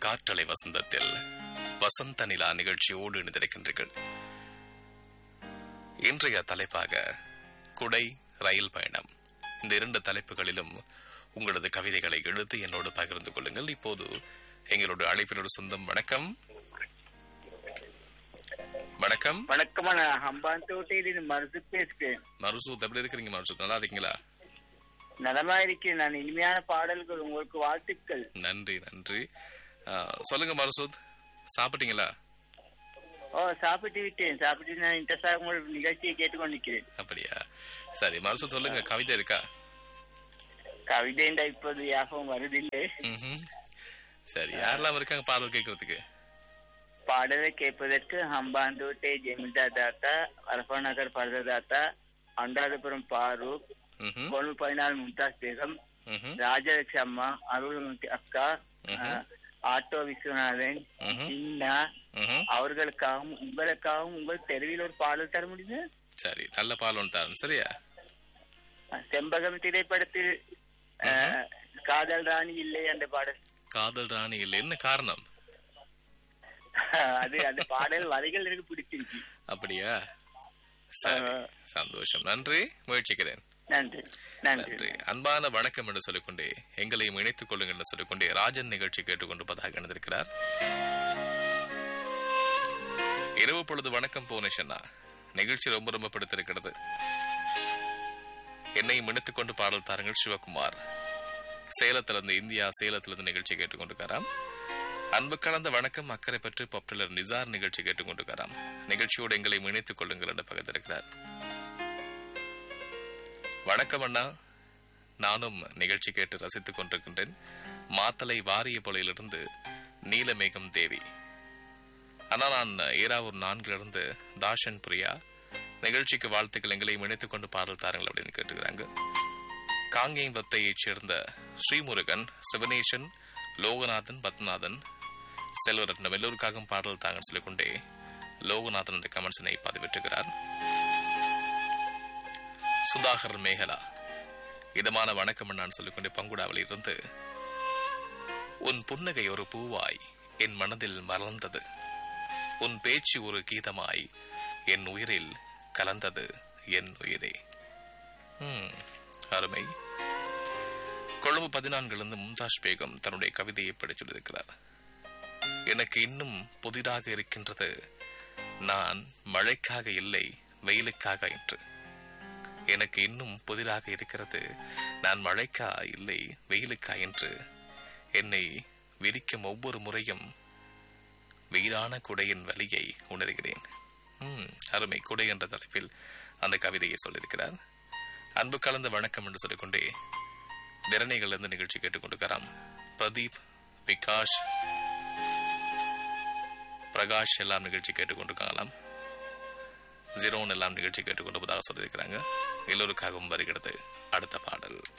காற்றலை வசந்தத்தில் வசந்த நிலா நிகழ்ச்சியோடு இணைந்திருக்கின்றீர்கள் இன்றைய தலைப்பாக குடை ரயில் பயணம் இந்த இரண்டு தலைப்புகளிலும் உங்களது கவிதைகளை எழுதி என்னோடு பகிர்ந்து கொள்ளுங்கள் இப்போது எங்களோட அழைப்பினோட சொந்தம் வணக்கம் வணக்கம் வணக்கம் நான் ஹம்பாந்தோட்டையில் மருது பேசுகிறேன் மருசூத் எப்படி இருக்கிறீங்க மருசூத் நல்லா இருக்கீங்களா நலமா இருக்கிறேன் நான் இனிமையான பாடல்கள் உங்களுக்கு வாழ்த்துக்கள் நன்றி நன்றி ஆ, சொல்லுங்க மருசூத் சாப்பிட்டீங்களா ஓ சாப்பிட்டு விட்டேன் சாப்பிட்டு நான் இன்ட்ரெஸ்டாக உங்கள் நிகழ்ச்சியை கேட்டுக்கொண்டிருக்கிறேன் அப்படியா சரி மருசூத் சொல்லுங்க கவிதை இருக்கா கவிதைண்டா இப்போது யாபம் வருதில்லை ம்ஹும். சரி யாரெல்லாம் இருக்காங்க பாடல் கேட்கறதுக்கு பாடலை கேட்பதற்கு ஹம்பாந்தோட்டை ஜெமிதா தாத்தா அரபா நகர் பரததாத்தா அண்டாதபுரம் பாரூக் ம்ஹும். கொழும்பு பதினாலு மும்தாஸ் பேகம் ம்ஹும். ராஜலட்சுமி அம்மா அருள்மூர்த்தி அக்கா ம்ஹும். ஆட்டோ விஸ்வநாதன் ம்ஹும். சின்னா ம்ஹும். அவர்களுக்காகவும் உங்களுக்காகவும் உங்கள் தெருவில் ஒரு பாடல் தர முடியுது சரி நல்ல பால் ஒன்று தரேன் சரியா செம்பகம் திரைப்படத்தில் அஹ், காதல் ராணி இல்லை அந்த பாடல் காதல் ராணி இல்லை என்ன காரணம் அது அந்த பாடல் வரிகள் எனக்கு பிடிச்சிருக்கு அப்படியா சரி சந்தோஷம் நன்றி முயற்சிக்கிறேன் நன்றி நன்றி நன்றி அன்பான வணக்கம் என்று சொல்லிக்கொண்டே எங்களையும் இணைத்துக் கொள்ளுங்கள் என்று சொல்லிக்கொண்டே ராஜன் நிகழ்ச்சி கேட்டுக்கொண்டிருப்பதாக இணைந்திருக்கிறார் இரவு பொழுது வணக்கம் போனேஷன்னா நிகழ்ச்சி ரொம்ப ரொம்ப பிடித்திருக்கிறது என்னையும் இணைத்துக் கொண்டு பாடல் தாருங்கள் சிவகுமார் சேலத்திலிருந்து இந்தியா சேலத்திலிருந்து நிகழ்ச்சி கேட்டுக்கொண்டிருக்கிறார் அன்பு கலந்த வணக்கம் அக்கறை பற்றி பாப்புலர் நிசார் நிகழ்ச்சி கேட்டுக்கொண்டிருக்கிறார் நிகழ்ச்சியோடு எங்களை இணைத்துக் கொள்ளுங்கள் என்று பகிர்ந்திருக்கிறார் வணக்கம் அண்ணா நானும் நிகழ்ச்சி கேட்டு ரசித்துக் கொண்டிருக்கின்றேன் மாத்தலை வாரிய பொலையிலிருந்து நீலமேகம் தேவி அண்ணா நான் ஏராவூர் நான்கிலிருந்து தாஷன் பிரியா நிகழ்ச்சிக்கு வாழ்த்துக்கள் எங்களை இணைத்துக் கொண்டு பாடல் தாருங்கள் அப்படின்னு கேட்டுக்கிறாங்க காங்கேயம் வத்தையைச் சேர்ந்த ஸ்ரீமுருகன் சிவனேசன் லோகநாதன் பத்மநாதன் செல்வரத்னம் எல்லோருக்காகவும் பாடல் தாங்கன்னு சொல்லிக்கொண்டே லோகநாதன் இந்த கமெண்ட்ஸினை பதிவிட்டுகிறார் சுதாகர் மேகலா இதமான வணக்கம் நான் சொல்லிக்கொண்டே பங்குடாவில் இருந்து உன் புன்னகை ஒரு பூவாய் என் மனதில் மலர்ந்தது உன் பேச்சு ஒரு கீதமாய் என் உயிரில் கலந்தது என் உயிரே ம், அருமை கொழும்பு பதினான்கிலிருந்து மும்தாஜ் பேகம் தன்னுடைய கவிதையை படிச்சிருக்கிறார் எனக்கு இன்னும் புதிதாக இருக்கின்றது நான் மழைக்காக இல்லை வெயிலுக்காக என்று எனக்கு இன்னும் புதிராக இருக்கிறது நான் மழைக்கா இல்லை வெயிலுக்கா என்று என்னை விரிக்கும் ஒவ்வொரு முறையும் வெயிலான குடையின் வலியை உணர்கிறேன் ம், அருமை குடை என்ற தலைப்பில் அந்த கவிதையை சொல்லியிருக்கிறார் அன்பு கலந்த வணக்கம் என்று சொல்லிக்கொண்டே திறனைகள் இருந்து நிகழ்ச்சி கேட்டுக்கொண்டிருக்கிறாம் பிரதீப் விகாஷ் பிரகாஷ் எல்லாம் நிகழ்ச்சி கேட்டுக்கொண்டிருக்காங்களாம் ஜீரோன் எல்லாம் நிகழ்ச்சி கேட்டுக்கொண்டிருப்பதாக சொல்லியிருக்கிறாங்க எல்லோருக்காகவும் வருகிறது அடுத்த பாடல்